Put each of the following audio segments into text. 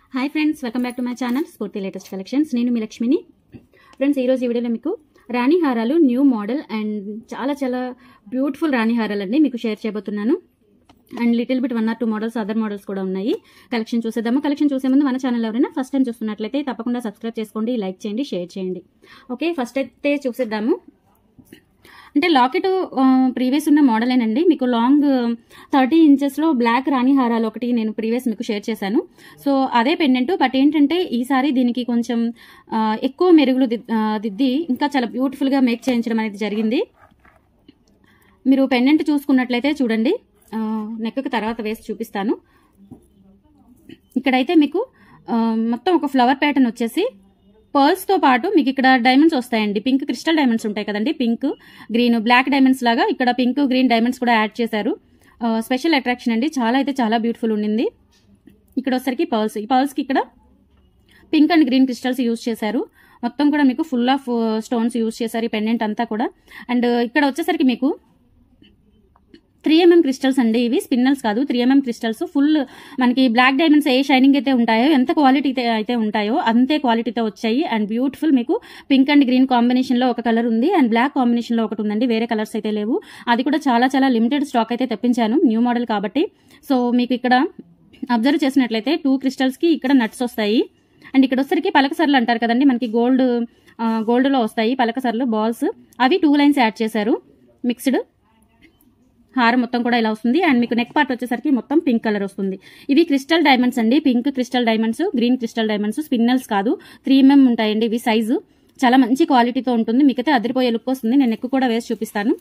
hi friends welcome back to my channel Spoorthi latest collections నేను మీ లక్ష్మిని ఫ్రెండ్స్ ఈరోజు ఈ వీడియోలో మీకు రాణి హారాలు న్యూ మోడల్ అండ్ చాలా చాలా బ్యూటిఫుల్ రాణి హారాలు అండి మీకు షేర్ చేయబోతున్నాను and little bit one or two models other models కూడా ఉన్నాయి కలెక్షన్ చూసేద్దాము కలెక్షన్ చూసే ముందు మన ఛానల్ ఎవరైనా ఫస్ట్ టైం చూస్తున్నట్లయితే తప్పకుండా సబ్స్క్రైబ్ చేసుకోండి లైక్ చేయండి షేర్ చేయండి ఓకే ఫస్ట్ అయితే చూసేద్దాము అంటే లాకెట్ ప్రీవియస్ ఉన్న మోడలేనండి మీకు లాంగ్ థర్టీ ఇంచెస్లో బ్లాక్ రాణి హారాలు ఒకటి నేను ప్రీవియస్ మీకు షేర్ చేశాను సో అదే పెండెంట్ బట్ ఏంటంటే ఈసారి దీనికి కొంచెం ఆ, ఎక్కువ మెరుగులు దిద్- ఆ, దిద్ది ఇంకా చాలా బ్యూటిఫుల్గా మేక్ చేయించడం అనేది జరిగింది మీరు పెండెంట్ చూసుకున్నట్లయితే చూడండి నెక్కి తర్వాత వేసి చూపిస్తాను ఇక్కడైతే మీకు ఆ, మొత్తం ఒక ఫ్లవర్ ప్యాటర్న్ వచ్చేసి పర్ల్స్ తో పాటు మీకు ఇక్కడ డైమండ్స్ వస్తాయండి పింక్ క్రిస్టల్ డైమండ్స్ ఉంటాయి కదండి పింక్ గ్రీన్ బ్లాక్ డైమండ్స్ లాగా ఇక్కడ పింక్ గ్రీన్ డైమండ్స్ కూడా యాడ్ చేశారు స్పెషల్ అట్రాక్షన్ అండి చాలా అయితే చాలా బ్యూటిఫుల్ ఉండింది ఇక్కడ వచ్చరికి పర్ల్స్ ఈ పర్ల్స్ కి ఇక్కడ pink and green crystals use చేశారు మొత్తం కూడా మీకు ఫుల్ ఆఫ్ స్టోన్స్ యూజ్ చేశారు ఈ పెండెంట్ అంతా కూడా అండ్ ఇక్కడ వచ్చేసరికి మీకు త్రీ ఎంఎం క్రిస్టల్స్ అండి ఇవి స్పిన్నల్స్ కాదు త్రీ ఎంఎం క్రిస్టల్స్ ఫుల్ మనకి బ్లాక్ డైమండ్స్ ఏ షైనింగ్ అయితే ఉంటాయో ఎంత క్వాలిటీ అయితే ఉంటాయో అంతే క్వాలిటీతో వచ్చాయి అండ్ బ్యూటిఫుల్ మీకు పింక్ అండ్ గ్రీన్ కాంబినేషన్ లో ఒక కలర్ ఉంది అండ్ బ్లాక్ కాంబినేషన్ లో ఒకటి ఉందండి వేరే కలర్స్ అయితే లేవు అది కూడా చాలా చాలా లిమిటెడ్ స్టాక్ అయితే తెప్పించాను న్యూ మోడల్ కాబట్టి సో మీకు ఇక్కడ అబ్జర్వ్ చేసినట్లయితే టూ క్రిస్టల్స్ కి ఇక్కడ నట్స్ వస్తాయి అండ్ ఇక్కడ వచ్చరికి పలకసర్లు అంటారు కదండి మనకి గోల్డ్ గోల్డ్ లో వస్తాయి పలకసర్లు బాల్స్ అవి టూ లైన్స్ యాడ్ చేశారు మిక్స్డ్ హారం మొత్తం కూడా ఇలా వస్తుంది అండ్ మీకు నెక్ పార్ట్ వచ్చేసరికి మొత్తం పింక్ కలర్ వస్తుంది ఇవి క్రిస్టల్ డైమండ్స్ అండి pink crystal diamonds green crystal diamonds spinels కాదు త్రీ ఎంఎం ఉంటాయండి ఇవి సైజు చాలా మంచి క్వాలిటీతో ఉంటుంది మీకైతే అదిరిపోయే లుక్ వస్తుంది నేను నెక్ కూడా వేసి చూపిస్తాను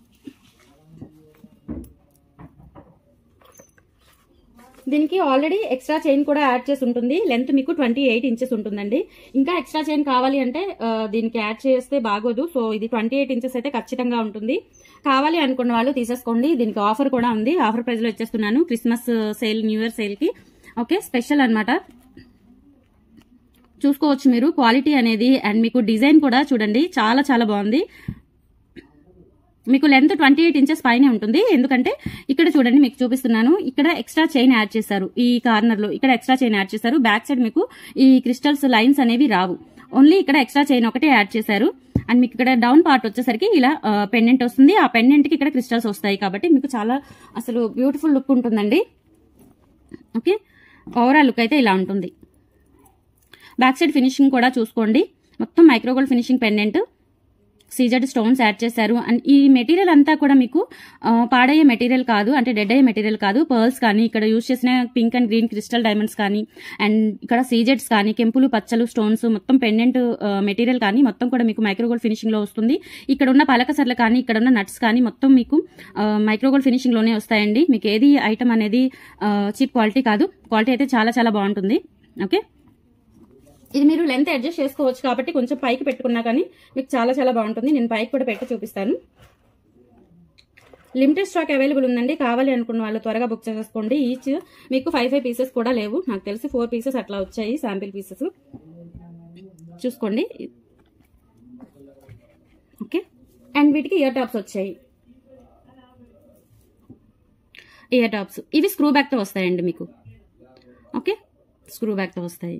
దీనికి ఆల్రెడీ ఎక్స్ట్రా చైన్ కూడా యాడ్ చేసి ఉంటుంది లెంత్ మీకు ట్వంటీ ఎయిట్ ఇంచెస్ ఉంటుందండి ఇంకా ఎక్స్ట్రా చైన్ కావాలి అంటే ఆ, దీనికి యాడ్ చేస్తే బాగోదు సో ఇది ట్వంటీ ఎయిట్ ఇంచెస్ అయితే ఖచ్చితంగా ఉంటుంది కావాలి అనుకున్న వాళ్ళు తీసేసుకోండి దీనికి ఆఫర్ కూడా ఉంది ఆఫర్ ప్రైస్ లో ఇచ్చేస్తున్నాను Christmas sale new year sale కి ఓకే స్పెషల్ అన్నమాట చూసుకోవచ్చు మీరు క్వాలిటీ అనేది అండ్ మీకు డిజైన్ కూడా చూడండి చాలా చాలా బాగుంది మీకు లెంత్ ట్వంటీ ఎయిట్ ఇంచెస్ పైనే ఉంటుంది ఎందుకంటే ఇక్కడ చూడండి మీకు చూపిస్తున్నాను ఇక్కడ ఎక్స్ట్రా చైన్ యాడ్ చేశారు ఈ కార్నర్ లో ఇక్కడ ఎక్స్ట్రా చైన్ యాడ్ చేశారు బ్యాక్ సైడ్ మీకు ఈ క్రిస్టల్స్ లైన్స్ అనేవి రావు ఓన్లీ ఇక్కడ ఎక్స్ట్రా చైన్ ఒకటే యాడ్ చేశారు అండ్ మీకు ఇక్కడ డౌన్ పార్ట్ వచ్చేసరికి ఇలా పెండెంట్ వస్తుంది ఆ పెండెంట్ కి ఇక్కడ క్రిస్టల్స్ వస్తాయి కాబట్టి మీకు చాలా అసలు బ్యూటిఫుల్ లుక్ ఉంటుందండి ఓకే ఓవరాల్ లుక్ అయితే ఇలా ఉంటుంది బ్యాక్ సైడ్ ఫినిషింగ్ కూడా చూసుకోండి మొత్తం micro gold finishing pendant CZ stones add చేశారు అండ్ ఈ మెటీరియల్ అంతా కూడా మీకు ఆ, పాడయ్యే మెటీరియల్ కాదు అంటే డెడ్ అయ్యే మెటీరియల్ కాదు పర్ల్స్ కానీ ఇక్కడ యూజ్ చేసిన pink and green crystal diamonds కానీ అండ్ ఇక్కడ సీజెడ్స్ కానీ కెంపులు పచ్చలు స్టోన్స్ మొత్తం పెండెంట్ మెటీరియల్ కానీ మొత్తం కూడా మీకు మైక్రోగోల్డ్ ఫినిషింగ్ లో వస్తుంది ఇక్కడ ఉన్న పలకసర్లు కానీ ఇక్కడ ఉన్న నట్స్ కానీ మొత్తం మీకు మైక్రోగోల్డ్ ఫినిషింగ్ లోనే వస్తాయండి మీకు ఏది ఐటమ్ అనేది చీప్ క్వాలిటీ కాదు క్వాలిటీ అయితే చాలా చాలా బాగుంటుంది ఓకే ఇది మీరు లెంత్ అడ్జస్ట్ చేసుకోవచ్చు కాబట్టి కొంచెం పైకి పెట్టుకున్నా కానీ మీకు చాలా చాలా బాగుంటుంది నేను పైకి కూడా పెట్టి చూపిస్తాను లిమిటెడ్ స్టాక్ అవైలబుల్ ఉందండి కావాలి అనుకున్న వాళ్ళు త్వరగా బుక్ చేసేసుకోండి ఈచ్ మీకు ఫైవ్ ఫైవ్ పీసెస్ కూడా లేవు నాకు తెలిసి ఫోర్ పీసెస్ అట్లా వచ్చాయి శాంపిల్ పీసెస్ చూసుకోండి ఓకే అండ్ వీటికి ఇయర్ టాప్స్ వచ్చాయి ఇయర్ టాప్స్ ఇవి స్క్రూ బ్యాక్తో వస్తాయండి మీకు ఓకే స్క్రూ బ్యాక్తో వస్తాయి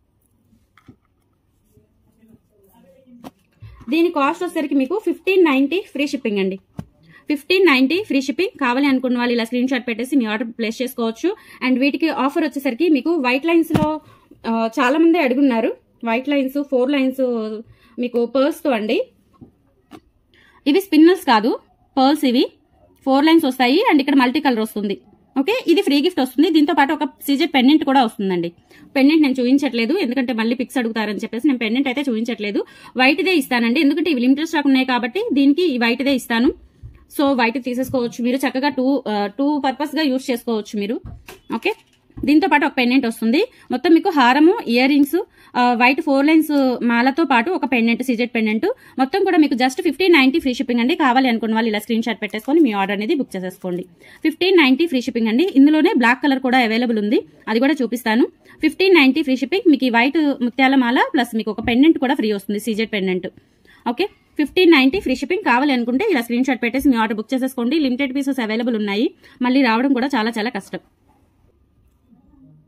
దీని కాస్ట్ వచ్చేసరికి మీకు ఫిఫ్టీన్ నైన్టీ ఫ్రీ షిప్పింగ్ అండి ఫిఫ్టీన్ నైన్టీ ఫ్రీ షిప్పింగ్ కావాలి అనుకున్న వాళ్ళు ఇలా స్క్రీన్ షాట్ పెట్టేసి మీ ఆర్డర్ ప్లేస్ చేసుకోవచ్చు అండ్ వీటికి ఆఫర్ వచ్చేసరికి మీకు వైట్ లైన్స్ లో ఆ, చాలా మంది అడుగున్నారు వైట్ లైన్స్ ఫోర్ లైన్స్ మీకు పర్ల్స్ తో అండి ఇవి స్పిన్నర్స్ కాదు పర్ల్స్ ఇవి ఫోర్ లైన్స్ వస్తాయి అండ్ ఇక్కడ మల్టీ కలర్ వస్తుంది ఓకే ఇది ఫ్రీ గిఫ్ట్ వస్తుంది దీంతో పాటు ఒక సీజెడ్ పెండెంట్ కూడా వస్తుందండి పెండెంట్ నేను చూపించట్లేదు ఎందుకంటే మళ్ళీ పిక్స్ అడుగుతారని చెప్పేసి నేను పెండెంట్ అయితే చూపించట్లేదు వైట్ దే ఇస్తానండి ఎందుకంటే ఇవి లిమిటెడ్ స్టాక్ ఉన్నాయి కాబట్టి దీనికి ఈ వైట్ దే ఇస్తాను సో వైట్ తీసేసుకోవచ్చు మీరు చక్కగా టూ టూ పర్పస్ గా యూజ్ చేసుకోవచ్చు మీరు ఓకే దీంతో పాటు ఒక పెండెంట్ వస్తుంది మొత్తం మీకు హారము ear rings white four lines మాలతో పాటు ఒక పెండెంట్ సీజెడ్ పెండెంట్ మొత్తం కూడా మీకు just fifteen ninety free shipping అండి కావాలి అనుకున్న వాళ్ళు ఇలా స్క్రీన్ షాట్ పెట్టేసుకొని మీ ఆర్డర్ అనేది బుక్ చేసేసుకోండి ఫిఫ్టీన్ నైన్టీ ఫ్రీ షిప్పింగ్ అండి ఇందులోనే బ్లాక్ కలర్ కూడా అవైలబుల్ ఉంది అది కూడా చూపిస్తాను ఫిఫ్టీన్ నైన్టీ ఫ్రీ షిప్పింగ్ మీకు ఈ వైట్ ముత్యాల మాల ప్లస్ మీకు ఒక పెండెంట్ కూడా ఫ్రీ వస్తుంది CZ pendant okay fifteen ninety free shipping కావాలి అనుకుంటే ఇలా స్క్రీన్ షాట్ పెట్టేసి మీ ఆర్డర్ బుక్ చేసేసుకోండి లిమిటెడ్ పీసెస్ అవైలబుల్ ఉన్నాయి మళ్ళీ రావడం కూడా చాలా చాలా కష్టం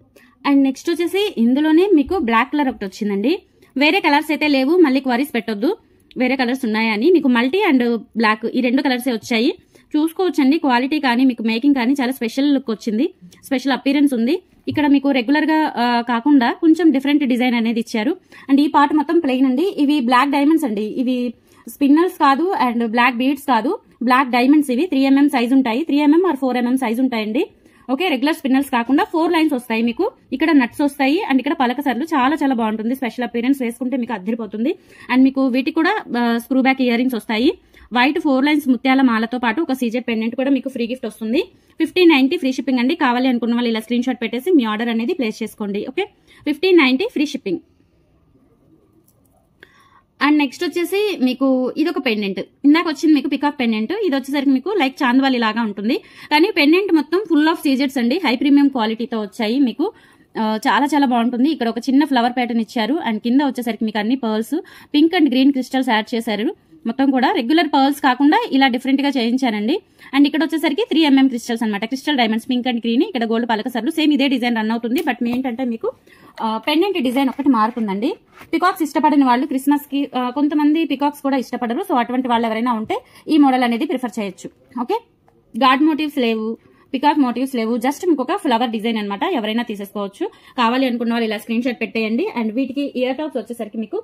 అండ్ నెక్స్ట్ వచ్చేసి ఇందులోనే మీకు బ్లాక్ కలర్ ఒకటి వచ్చిందండి వేరే కలర్స్ అయితే లేవు మళ్ళీ క్వరీస్ పెట్టొద్దు వేరే కలర్స్ ఉన్నాయని మీకు మల్టీ అండ్ బ్లాక్ ఈ రెండు కలర్సే వచ్చాయి చూసుకోవచ్చండి క్వాలిటీ కానీ మీకు మేకింగ్ కానీ చాలా స్పెషల్ లుక్ వచ్చింది స్పెషల్ అపీరెన్స్ ఉంది ఇక్కడ మీకు రెగ్యులర్ గా ఆ, కాకుండా కొంచెం డిఫరెంట్ డిజైన్ అనేది ఇచ్చారు అండ్ ఈ పార్ట్ మొత్తం ప్లెయిన్ అండి ఇవి బ్లాక్ డైమండ్స్ అండి ఇవి స్పిన్నర్స్ కాదు అండ్ బ్లాక్ బీడ్స్ కాదు బ్లాక్ డైమండ్స్ ఇవి త్రీ ఎంఎం సైజ్ ఉంటాయి three mm or four mm size ఉంటాయండి ఓకే రెగ్యులర్ స్పిన్నర్స్ కాకుండా ఫోర్ లైన్స్ వస్తాయి మీకు ఇక్కడ నట్స్ వస్తాయి అండ్ ఇక్కడ పలకసర్లు చాలా చాలా బాగుంటుంది స్పెషల్ అపీరెన్స్ వేసుకుంటే మీకు అద్దరిపోతుంది అండ్ మీకు వీటికి కూడా స్క్రూ బ్యాక్ ఇయర్ రింగ్స్ వస్తాయి వైట్ ఫోర్ లైన్స్ ముత్యాల మాలతో పాటు ఒక సీజెడ్ పెండెంట్ కూడా మీకు ఫ్రీ గిఫ్ట్ వస్తుంది ఫిఫ్టీన్ నైన్టీ ఫ్రీ షిప్పింగ్ అండి కావాలి అనుకున్న వాళ్ళు ఇలా స్క్రీన్ షాట్ పెట్టేసి మీ ఆర్డర్ అనేది ప్లేస్ చేసుకోండి okay fifteen ninety free shipping and next వచ్చేసి మీకు ఇది ఒక పెండెంట్ ఇందాక వచ్చింది మీకు పికాక్ పెండెంట్ ఇది వచ్చేసరికి మీకు లైక్ చాందవాలి లాగా ఉంటుంది కానీ పెండెంట్ మొత్తం ఫుల్ ఆఫ్ సీజెట్స్ అండి హై ప్రీమియం క్వాలిటీతో వచ్చాయి మీకు ఆ, చాలా చాలా బాగుంటుంది ఇక్కడ ఒక చిన్న ఫ్లవర్ ప్యాటర్న్ ఇచ్చారు అండ్ కింద వచ్చేసరికి మీకు అన్ని pearls pink and green crystals add చేశారు మొత్తం కూడా రెగ్యులర్ పర్ల్స్ కాకుండా ఇలా డిఫరెంట్ గా చేయించానండి అండ్ ఇక్కడ వచ్చేసరికి త్రీ ఎంఎం క్రిస్టల్స్ అనమాట crystal diamonds pink and green ఇక్కడ గోల్డ్ పలకసర్లు సేమ్ ఇదే డిజైన్ రన్ అవుతుంది బట్ మీ ఏంటంటే మీకు పెండెంట్ డిజైన్ ఒకటి మారుతుందండి పికాక్స్ ఇష్టపడిన వాళ్ళు క్రిస్మస్ కి ఆ, కొంతమంది పికాక్స్ కూడా ఇష్టపడరు సో అటువంటి వాళ్ళు ఎవరైనా ఉంటే ఈ మోడల్ అనేది ప్రిఫర్ చేయొచ్చు ఓకే గాడ్ మోటివ్స్ లేవు పికాక్ మోటివ్స్ లేవు జస్ట్ మీకు ఒక ఫ్లవర్ డిజైన్ అనమాట ఎవరైనా తీసేసుకోవచ్చు కావాలి అనుకున్న వాళ్ళు ఇలా స్క్రీన్ షాట్ పెట్టేయండి అండ్ వీటికి ఇయర్ టాప్స్ వచ్చేసరికి మీకు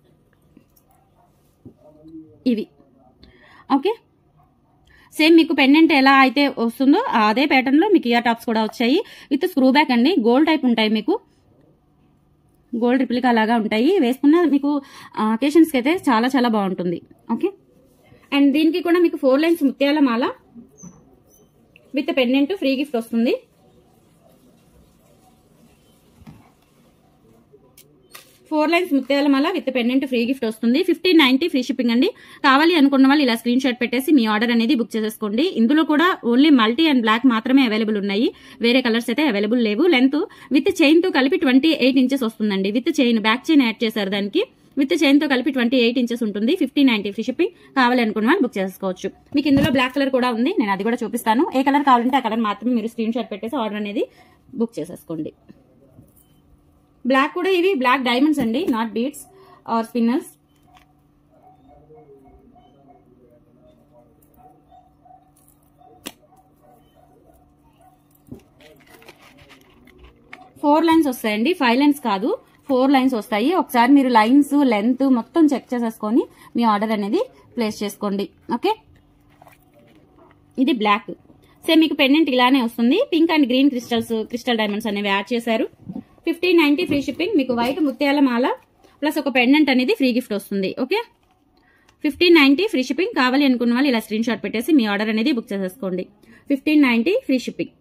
ఇవి ఓకే సేమ్ మీకు పెండెంట్ ఎలా అయితే వస్తుందో అదే ప్యాటర్న్ లో మీకు ఇయర్ టాప్స్ కూడా వచ్చాయి విత్ స్క్రూ బ్యాక్ అండి గోల్డ్ టైప్ ఉంటాయి మీకు గోల్డ్ రిప్లికా లాగా ఉంటాయి వేసుకున్న మీకు అకేషన్స్కి అయితే చాలా చాలా బాగుంటుంది ఓకే అండ్ దీనికి కూడా మీకు ఫోర్ లైన్స్ ముత్యాల మాల విత్ పెండెంట్ ఫ్రీ గిఫ్ట్ వస్తుంది ఫోర్ లైన్స్ ముత్యాల మాల విత్ పెండెంట్ ఫ్రీ గిఫ్ట్ వస్తుంది ఫిఫ్టీన్ నైన్టీ ఫ్రీ షిప్పింగ్ అండి కావాలి అనుకున్న వాళ్ళు ఇలా స్క్రీన్ షాట్ పెట్టేసి మీ ఆర్డర్ అనేది బుక్ చేసేసుకోండి ఇందులో కూడా ఓన్లీ మల్టీ అండ్ బ్లాక్ మాత్రమే అవైలబుల్ ఉన్నాయి వేరే కలర్స్ అయితే అవైలబుల్ లేవు లెంత్ విత్ చైన్ తో కలిపి ట్వంటీ ఎయిట్ ఇంచెస్ వస్తుందండి with chain back chain add చేశారు దానికి విత్ చైన్ తో కలిపి ట్వంటీ ఎయిట్ ఇంచెస్ ఉంటుంది ఫిఫ్టీ నైన్టీ ఫ్రీ షిప్పింగ్ కావాలి అనుకున్న వాళ్ళు బుక్ చేసుకోవచ్చు మీకు ఇందులో బ్లాక్ కలర్ కూడా ఉంది నేను అది కూడా చూపిస్తాను ఏ కలర్ కావాలంటే ఆ కలర్ మాత్రమే మీరు స్క్రీన్ షాట్ పెట్టేసి ఆర్డర్ అనేది బుక్ చేసేసుకోండి బ్లాక్ కూడా ఇవి బ్లాక్ డైమండ్స్ అండి not beads or spinners four lines వస్తాయండి ఫైవ్ లైన్స్ కాదు ఫోర్ లైన్స్ వస్తాయి ఒకసారి మీరు లైన్స్ లెంత్ మొత్తం చెక్ చేసేసుకొని మీ ఆర్డర్ అనేది ప్లేస్ చేసుకోండి ఓకే ఇది బ్లాక్ సేమ్ మీకు పెండెంట్ ఇలానే వస్తుంది pink and green crystals crystal diamonds అనేవి యాడ్ చేశారు ఫిఫ్టీన్ నైన్టీ ఫ్రీ షిప్పింగ్ మీకు వైట్ ముత్యాల మాల ప్లస్ ఒక పెండెంట్ అనేది ఫ్రీ గిఫ్ట్ వస్తుంది okay fifteen ninety free shipping కావాలి అనుకున్న వాళ్ళు ఇలా స్క్రీన్ షాట్ పెట్టేసి మీ ఆర్డర్ అనేది బుక్ చేసేసుకోండి fifteen ninety free shipping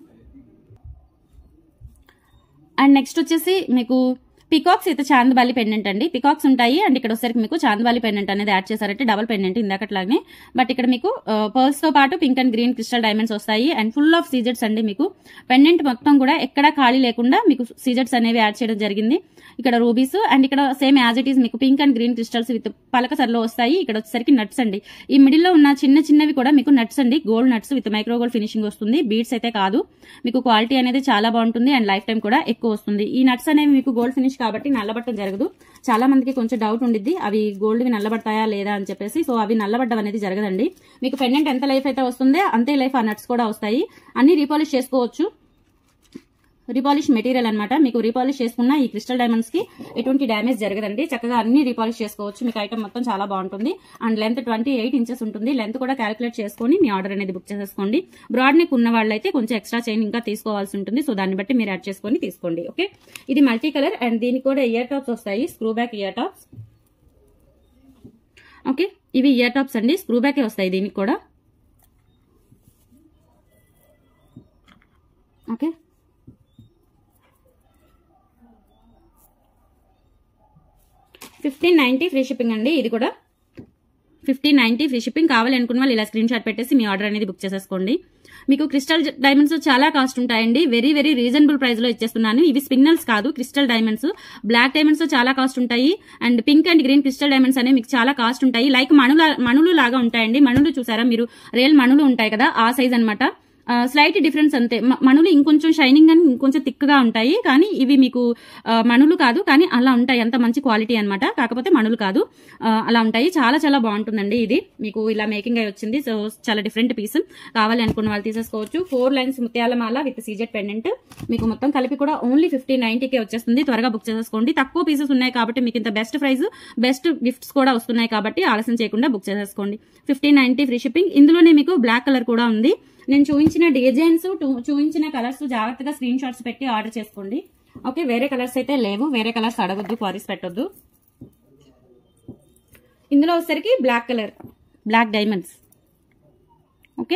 and next వచ్చేసి మీకు పికాక్స్ అయితే చాందబాలి పెండెంట్ అండి పికాక్స్ ఉంటాయి అండ్ ఇక్కడ వచ్చేసరికి మీకు చాందబాలి పెండెంట్ అనేది యాడ్ చేశారంటే డబల్ పెండెంట్ ఇందాకట్లానే బట్ ఇక్కడ మీకు పర్ల్స్ తో పాటు pink and green crystal diamonds వస్తాయి అండ్ ఫుల్ ఆఫ్ సీజెట్స్ అండి మీకు పెండెంట్ మొత్తం కూడా ఎక్కడా ఖాళీ లేకుండా మీకు సీజెట్స్ అనేవి యాడ్ చేయడం జరిగింది ఇక్కడ రూబీస్ అండ్ ఇక్కడ సేమ్ యాజ్ ఇట్ ఈస్ మీకు pink and green crystals with పలకసర్లో వస్తాయి ఇక్కడ వచ్చేసరికి నట్స్ అండి ఈ మిడిల్ లో ఉన్న చిన్న చిన్నవి కూడా మీకు నట్స్ అండి gold nuts with micro gold finishing వస్తుంది బీడ్స్ అయితే కాదు మీకు క్వాలిటీ అనేది చాలా బాగుంటుంది అండ్ లైఫ్ టైం కూడా ఎక్కువ వస్తుంది ఈ నట్స్ అనేవి మీకు గోల్డ్ ఫినిష్ కాబట్టి నల్లబట్టం జరగదు చాలా మందికి కొంచెం డౌట్ ఉండిద్ది అవి గోల్డ్వి నల్లబడతాయా లేదా అని చెప్పేసి సో అవి నల్లబడ్డం అనేది జరగదండి మీకు పెండెంట్ ఎంత లైఫ్ అయితే వస్తుందో అంతే లైఫ్ ఆ నట్స్ కూడా వస్తాయి అన్ని రీపాలిష్ చేసుకోవచ్చు రీపాలిష్ మెటీరియల్ అన్నమాట మీకు రీపాలిష్ చేసుకున్న ఈ క్రిస్టల్ డైమండ్స్ కి ఎటువంటి డ్యామేజ్ జరగదండి చక్కగా అన్ని రీపాలిష్ చేసుకోవచ్చు మీకు ఐటమ్ మొత్తం చాలా బాగుంటుంది and length twenty eight inches ఉంటుంది లెంత్ కూడా క్యాలిక్యులేట్ చేసుకొని మీ ఆర్డర్ అనేది బుక్ చేసేసుకోండి బ్రాడ్ నెక్ ఉన్న వాళ్ళైతే కొంచెం ఎక్స్ట్రా చైన్ ఇంకా తీసుకోవాల్సి ఉంటుంది సో దాన్ని బట్టి మీరు యాడ్ చేసుకొని తీసుకోండి ఓకే ఇది మల్టీ కలర్ అండ్ దీనికి కూడా ఇయర్ టాప్స్ వస్తాయి screw back ear tops okay ఇవి ఇయర్ టాప్స్ అండి స్క్రూ బ్యాకే వస్తాయి దీనికి కూడా okay fifteen ninety free shipping అండి ఇది కూడా ఫిఫ్టీన్ నైన్టీ ఫ్రీ షిప్పింగ్ కావాలి అనుకున్న వాళ్ళు ఇలా స్క్రీన్ షాట్ పెట్టేసి మీ ఆర్డర్ అనేది బుక్ చేసేసుకోండి మీకు క్రిస్టల్ డైమండ్స్ చాలా కాస్ట్ ఉంటాయండి వెరీ వెరీ రీజనబుల్ ప్రైస్ లో ఇచ్చేస్తున్నాను ఇవి స్పిన్నల్స్ కాదు క్రిస్టల్ డైమండ్స్ బ్లాక్ డైమండ్స్ చాలా కాస్ట్ ఉంటాయి and pink and green crystal diamonds అనేవి మీకు చాలా కాస్ట్ ఉంటాయి లైక్ మణుల మణులు లాగా ఉంటాయండి మణులు చూసారా మీరు రియల్ మణులు ఉంటాయి కదా ఆ సైజ్ అనమాట స్లైట్ డిఫరెన్స్ అంతే మ- మణులు ఇంకొంచెం షైనింగ్ అని ఇంకొంచెం థిక్గా ఉంటాయి కానీ ఇవి మీకు ఆ, మణులు కాదు కానీ అలా ఉంటాయి అంత మంచి క్వాలిటీ అన్నమాట కాకపోతే మణులు కాదు ఆ, అలా ఉంటాయి చాలా చాలా బాగుంటుందండి ఇది మీకు ఇలా మేకింగ్ అయి వచ్చింది సో చాలా డిఫరెంట్ పీస్ కావాలి అనుకున్న వాళ్ళు తీసేసుకోవచ్చు ఫోర్ లైన్స్ ముత్యాల మాల విత్ సీజెట్ పెండెంట్ మీకు మొత్తం కలిపి కూడా ఓన్లీ ఫిఫ్టీ నైన్టీకే వచ్చేస్తుంది త్వరగా బుక్ చేసేసుకోండి తక్కువ పీసెస్ ఉన్నాయి కాబట్టి మీకు ఇంత బెస్ట్ ప్రైస్ బెస్ట్ గిఫ్ట్స్ కూడా వస్తున్నాయి కాబట్టి ఆలస్యం చేయకుండా బుక్ చేసేసుకోండి ఫిఫ్టీ నైన్టీ ఫ్రీ షిప్పింగ్ ఇందులోనే మీకు బ్లాక్ కలర్ కూడా ఉంది నేను చూపించిన డిజైన్స్ చూపించిన కలర్స్ జాగ్రత్తగా స్క్రీన్ షాట్స్ పెట్టి ఆర్డర్ చేసుకోండి ఓకే వేరే కలర్స్ అయితే లేవు వేరే కలర్స్ అడగొద్దు క్వారీస్ పెట్టొద్దు ఇందులో వచ్చేసరికి black colour black diamonds okay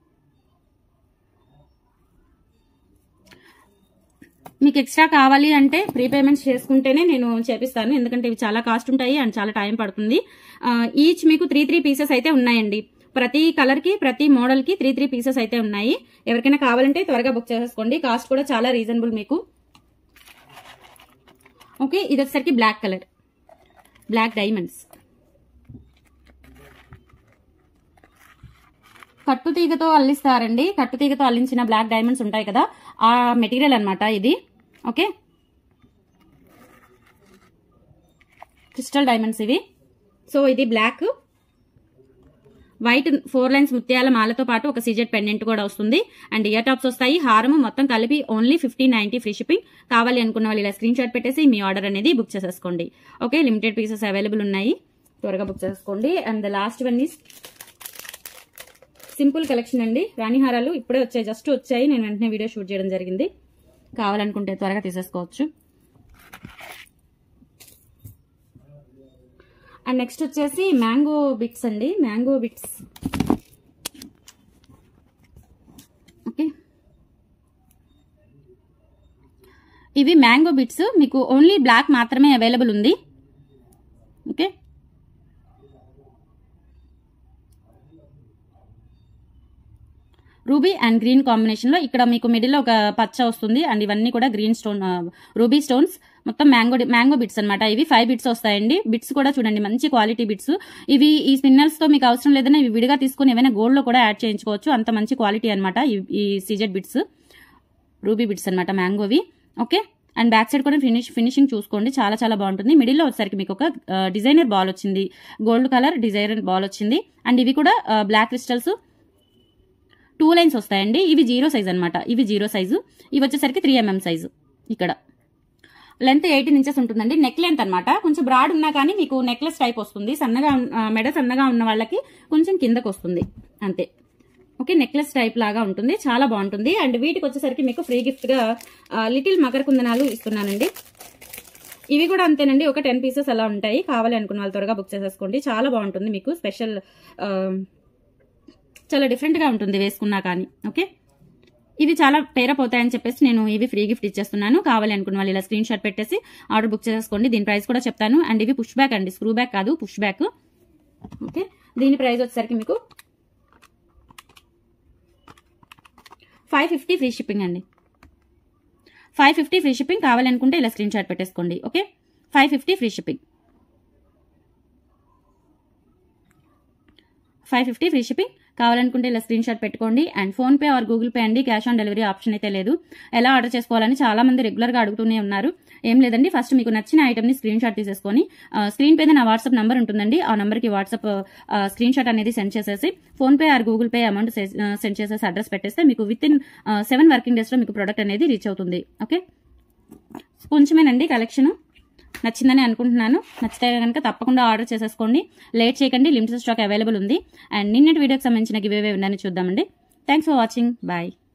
మీకు ఎక్స్ట్రా కావాలి అంటే ప్రీపేమెంట్స్ చేసుకుంటేనే నేను చేపిస్తాను ఎందుకంటే ఇవి చాలా కాస్ట్ ఉంటాయి అండ్ చాలా టైం పడుతుంది ఈచ్ మీకు త్రీ త్రీ పీసెస్ అయితే ఉన్నాయండి ప్రతి కలర్ కి ప్రతి మోడల్ కి త్రీ త్రీ పీసెస్ అయితే ఉన్నాయి ఎవరికైనా కావాలంటే త్వరగా బుక్ చేసేసుకోండి కాస్ట్ కూడా చాలా రీజనబుల్ మీకు ఓకే ఇది వచ్చేసరికి బ్లాక్ కలర్ బ్లాక్ డైమండ్స్ కట్టు తీగతో అల్లిస్తారండి కట్టు తీగతో అల్లించిన బ్లాక్ డైమండ్స్ ఉంటాయి కదా ఆ మెటీరియల్ అన్నమాట ఇది ఓకే క్రిస్టల్ డైమండ్స్ ఇవి సో ఇది బ్లాక్ వైట్ ఫోర్ లైన్స్ ముత్యాల మాలతో పాటు ఒక సీజెట్ పెండెంట్ కూడా వస్తుంది అండ్ ఇయర్ టాప్స్ వస్తాయి హారం మొత్తం కలిపి only fifty ninety free shipping కావాలి అనుకున్న వాళ్ళు ఇలా స్క్రీన్ షాట్ పెట్టేసి మీ ఆర్డర్ అనేది బుక్ చేసేసుకోండి ఓకే లిమిటెడ్ పీసెస్ అవైలబుల్ ఉన్నాయి త్వరగా బుక్ చేసేసుకోండి and the last one is simple collection అండి రాణి హారాలు ఇప్పుడే వచ్చాయి జస్ట్ వచ్చాయి నేను వెంటనే వీడియో షూట్ చేయడం జరిగింది కావాలనుకుంటే త్వరగా తీసేసుకోవచ్చు అండ్ నెక్స్ట్ వచ్చేసి మ్యాంగో బిట్స్ అండి మ్యాంగో బిట్స్ ఓకే ఇవి మ్యాంగో బిట్స్ మీకు ఓన్లీ బ్లాక్ మాత్రమే అవైలబుల్ ఉంది okay ruby and green combination లో ఇక్కడ మీకు మిడిల్ లో ఒక పచ్చ వస్తుంది అండ్ ఇవన్నీ కూడా గ్రీన్ స్టోన్ రూబీ స్టోన్స్ మొత్తం మ్యాంగో మ్యాంగో బిట్స్ అన్నమాట ఇవి ఫైవ్ బిట్స్ వస్తాయండి బిట్స్ కూడా చూడండి మంచి క్వాలిటీ బిట్స్ ఇవి ఈ స్పిన్నర్స్ తో మీకు అవసరం లేదన్నా ఇవి విడిగా తీసుకుని ఏమైనా గోల్డ్ లో కూడా యాడ్ చేయించుకోవచ్చు అంత మంచి క్వాలిటీ అనమాట ఈ సీజెడ్ బిట్స్ రూబీ బిట్స్ అనమాట మ్యాంగోవి ఓకే అండ్ బ్యాక్ సైడ్ కూడా ఫినిష్ ఫినిషింగ్ చూసుకోండి చాలా చాలా బాగుంటుంది మిడిల్లో వచ్చేసరికి మీకు ఒక డిజైనర్ బాల్ వచ్చింది గోల్డ్ కలర్ డిజైనర్ బాల్ వచ్చింది అండ్ ఇవి కూడా బ్లాక్ క్రిస్టల్స్ టూ లైన్స్ వస్తాయండి ఇవి జీరో సైజ్ అనమాట ఇవి జీరో సైజు ఇవి వచ్చేసరికి త్రీ ఎంఎం సైజు ఇక్కడ లెంత్ ఎయిటీన్ ఇంచెస్ ఉంటుందండి నెక్ లెంత్ అనమాట కొంచెం బ్రాడ్ ఉన్నా కానీ మీకు నెక్లెస్ టైప్ వస్తుంది సన్నగా ఉన్- ఆ, మెడ సన్నగా ఉన్న వాళ్ళకి కొంచెం కిందకు వస్తుంది అంతే ఓకే నెక్లెస్ టైప్ లాగా ఉంటుంది చాలా బాగుంటుంది అండ్ వీటికి వచ్చేసరికి మీకు ఫ్రీ గిఫ్ట్ గా లిటిల్ మకర కుందనాలు ఇస్తున్నానండి ఇవి కూడా అంతేనండి ఒక టెన్ పీసెస్ అలా ఉంటాయి కావాలి అనుకున్న వాళ్ళు త్వరగా బుక్ చేసేసుకోండి చాలా బాగుంటుంది మీకు స్పెషల్ చాలా డిఫరెంట్ గా ఉంటుంది వేసుకున్నా కానీ ఓకే ఇవి చాలా పేరప్ అవుతాయని చెప్పేసి నేను ఇవి ఫ్రీ గిఫ్ట్ ఇచ్చేస్తున్నాను కావాలి అనుకున్న వాళ్ళు ఇలా స్క్రీన్ షాట్ పెట్టేసి ఆర్డర్ బుక్ చేసేసుకోండి దీని ప్రైస్ కూడా చెప్తాను అండ్ ఇవి పుష్ బ్యాక్ అండి స్క్రూ బ్యాక్ కాదు పుష్ బ్యాక్ ఓకే దీని ప్రైస్ వచ్చేసరికి మీకు ఫైవ్ ఫిఫ్టీ ఫ్రీ షిప్పింగ్ అండి ఫైవ్ ఫిఫ్టీ ఫ్రీ షిప్పింగ్ కావాలనుకుంటే ఇలా స్క్రీన్ షాట్ పెట్టేసుకోండి okay five fifty free shipping five fifty free shipping కావాలనుకుంటే ఇలా స్క్రీన్ షాట్ పెట్టుకోండి and PhonePe or Google Pay అండి క్యాష్ ఆన్ డెలివరీ ఆప్షన్ అయితే లేదు ఎలా ఆర్డర్ చేసుకోవాలని చాలా మంది రెగ్యులర్ గా అడుగుతూనే ఉన్నారు ఏం లేదండి ఫస్ట్ మీకు నచ్చిన ఐటమ్ ని స్క్రీన్ షాట్ తీసేసుకొని స్క్రీన్ పైన నా వాట్సాప్ నంబర్ ఉంటుందండి ఆ నంబర్ కి వాట్సాప్ స్క్రీన్ షాట్ అనేది సెండ్ చేసేసి PhonePe or Google Pay amount send చేసేసి అడ్రస్ పెట్టేస్తే మీకు with in seven working days లో మీకు ప్రొడక్ట్ అనేది రీచ్ అవుతుంది ఓకే కొంచెమేనండి కలెక్షన్ నచ్చిందని అనుకుంటున్నాను నచ్చితే కనుక తప్పకుండా ఆర్డర్ చేసేసుకోండి లేట్ చేయకండి లిమిటెడ్ స్టాక్ అవైలబుల్ ఉంది అండ్ నిన్నటి వీడియోకి సంబంధించిన గివేవే ఉందని చూద్దామండి థ్యాంక్స్ ఫర్ వాచింగ్ బాయ్